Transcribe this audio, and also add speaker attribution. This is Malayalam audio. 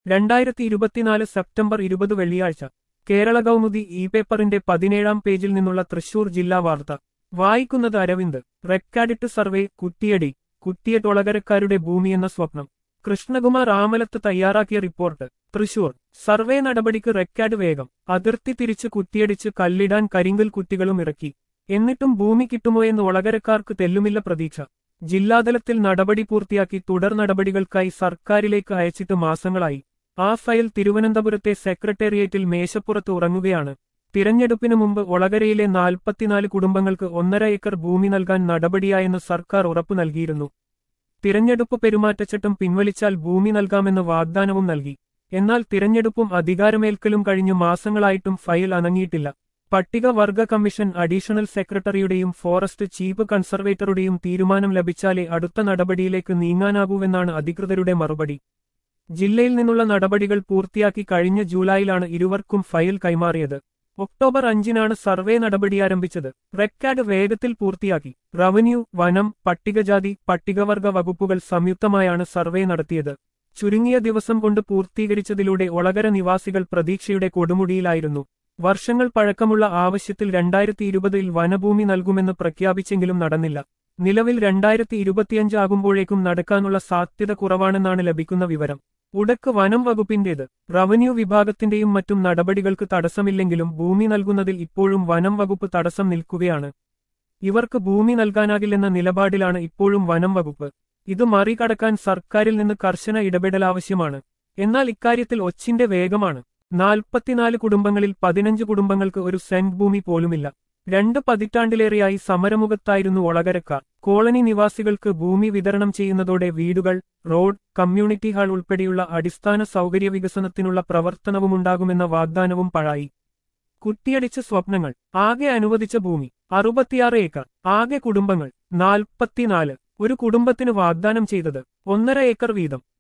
Speaker 1: രണ്ടായിരത്തി ഇരുപത്തിനാല് സെപ്റ്റംബർ ഇരുപത് വെള്ളിയാഴ്ച കേരള കൗമുദി ഇ പേപ്പറിന്റെ പതിനേഴാം പേജിൽ നിന്നുള്ള തൃശൂർ ജില്ലാ വാർത്ത വായിക്കുന്നത് അരവിന്ദ് റെക്കാഡിറ്റ് സർവേ കുറ്റിയടി കുറ്റിയട്ടൊളകരക്കാരുടെ ഭൂമിയെന്ന സ്വപ്നം കൃഷ്ണകുമാർ ആമലത്ത് തയ്യാറാക്കിയ റിപ്പോർട്ട് തൃശൂർ സർവേ നടപടിക്ക് റെക്കാർഡ് വേഗം അതിർത്തി തിരിച്ച് കുറ്റിയടിച്ച് കല്ലിടാൻ കരിങ്കൽ കുറ്റികളും ഇറക്കി എന്നിട്ടും ഭൂമി കിട്ടുമോ എന്ന് ഒളകരക്കാർക്ക് തെല്ലുമില്ല പ്രതീക്ഷ ജില്ലാതലത്തിൽ നടപടി പൂർത്തിയാക്കി തുടർ നടപടികൾക്കായി സർക്കാരിലേക്ക് അയച്ചിട്ട് മാസങ്ങളായി ആ ഫയൽ തിരുവനന്തപുരത്തെ സെക്രട്ടേറിയറ്റിൽ മേശപ്പുറത്ത് ഉറങ്ങുകയാണ് തിരഞ്ഞെടുപ്പിനു മുമ്പ് ഒളകരയിലെ നാൽപ്പത്തിനാല് കുടുംബങ്ങൾക്ക് ഒന്നര ഏക്കർ ഭൂമി നൽകാൻ നടപടിയായെന്ന് സർക്കാർ ഉറപ്പു നൽകിയിരുന്നു തിരഞ്ഞെടുപ്പ് പെരുമാറ്റച്ചട്ടം പിൻവലിച്ചാൽ ഭൂമി നൽകാമെന്ന് വാഗ്ദാനവും നൽകി എന്നാൽ തിരഞ്ഞെടുപ്പും അധികാരമേൽക്കലും കഴിഞ്ഞു മാസങ്ങളായിട്ടും ഫയൽ അനങ്ങിയിട്ടില്ല പട്ടികവർഗ കമ്മീഷൻ അഡീഷണൽ സെക്രട്ടറിയുടെയും ഫോറസ്റ്റ് ചീഫ് കൺസർവേറ്ററുടെയും തീരുമാനം ലഭിച്ചാലേ അടുത്ത നടപടിയിലേക്ക് നീങ്ങാനാകൂവെന്നാണ് അധികൃതരുടെ മറുപടി ജില്ലയിൽ നിന്നുള്ള നടപടികൾ പൂർത്തിയാക്കി കഴിഞ്ഞ ജൂലൈയിലാണ് ഇരുവർക്കും ഫയൽ കൈമാറിയത് ഒക്ടോബർ അഞ്ചിനാണ് സർവേ നടപടി ആരംഭിച്ചത് റെക്കാർഡ് വേഗത്തിൽ പൂർത്തിയാക്കി റവന്യൂ വനം പട്ടികജാതി പട്ടികവർഗ വകുപ്പുകൾ സംയുക്തമായാണ് സർവേ നടത്തിയത് ചുരുങ്ങിയ ദിവസം കൊണ്ട് പൂർത്തീകരിച്ചതിലൂടെ ഒളകര നിവാസികൾ പ്രതീക്ഷയുടെ കൊടുമുടിയിലായിരുന്നു വർഷങ്ങൾ പഴക്കമുള്ള ആവശ്യത്തിൽ രണ്ടായിരത്തി ഇരുപതിൽ വനഭൂമി നൽകുമെന്ന് പ്രഖ്യാപിച്ചെങ്കിലും നടന്നില്ല നിലവിൽ രണ്ടായിരത്തി ഇരുപത്തിയഞ്ച് ആകുമ്പോഴേക്കും നടക്കാനുള്ള സാധ്യത കുറവാണെന്നാണ് ലഭിക്കുന്ന വിവരം ഉടക്ക് വനം വകുപ്പിന്റേത് റവന്യൂ വിഭാഗത്തിന്റെയും മറ്റും നടപടികൾക്ക് തടസ്സമില്ലെങ്കിലും ഭൂമി നൽകുന്നതിൽ ഇപ്പോഴും വനം വകുപ്പ് തടസ്സം നിൽക്കുകയാണ് ഇവർക്ക് ഭൂമി നൽകാനാകില്ലെന്ന നിലപാടിലാണ് ഇപ്പോഴും വനം വകുപ്പ് ഇത് മറികടക്കാൻ സർക്കാരിൽ നിന്ന് കർശന ഇടപെടൽ ആവശ്യമാണ് എന്നാൽ ഇക്കാര്യത്തിൽ ഒച്ചിന്റെ വേഗമാണ് നാൽപ്പത്തിനാല് കുടുംബങ്ങളിൽ പതിനഞ്ച് കുടുംബങ്ങൾക്ക് ഒരു സെന്റ് ഭൂമി പോലുമില്ല രണ്ട് പതിറ്റാണ്ടിലേറെയായി സമരമുഖത്തായിരുന്നു ഒളകരക്കാർ കോളനി നിവാസികൾക്ക് ഭൂമി വിതരണം ചെയ്യുന്നതോടെ വീടുകൾ റോഡ് കമ്മ്യൂണിറ്റി ഹാൾ ഉൾപ്പെടെയുള്ള അടിസ്ഥാന സൗകര്യ വികസനത്തിനുള്ള പ്രവർത്തനവുമുണ്ടാകുമെന്ന വാഗ്ദാനവും പഴായി കുറ്റിയടിച്ച സ്വപ്നങ്ങൾ ആകെ അനുവദിച്ച ഭൂമി അറുപത്തിയാറ് ഏക്കർ ആകെ കുടുംബങ്ങൾ നാൽപ്പത്തിനാല് ഒരു കുടുംബത്തിന് വാഗ്ദാനം ചെയ്തത് ഒന്നര ഏക്കർ വീതം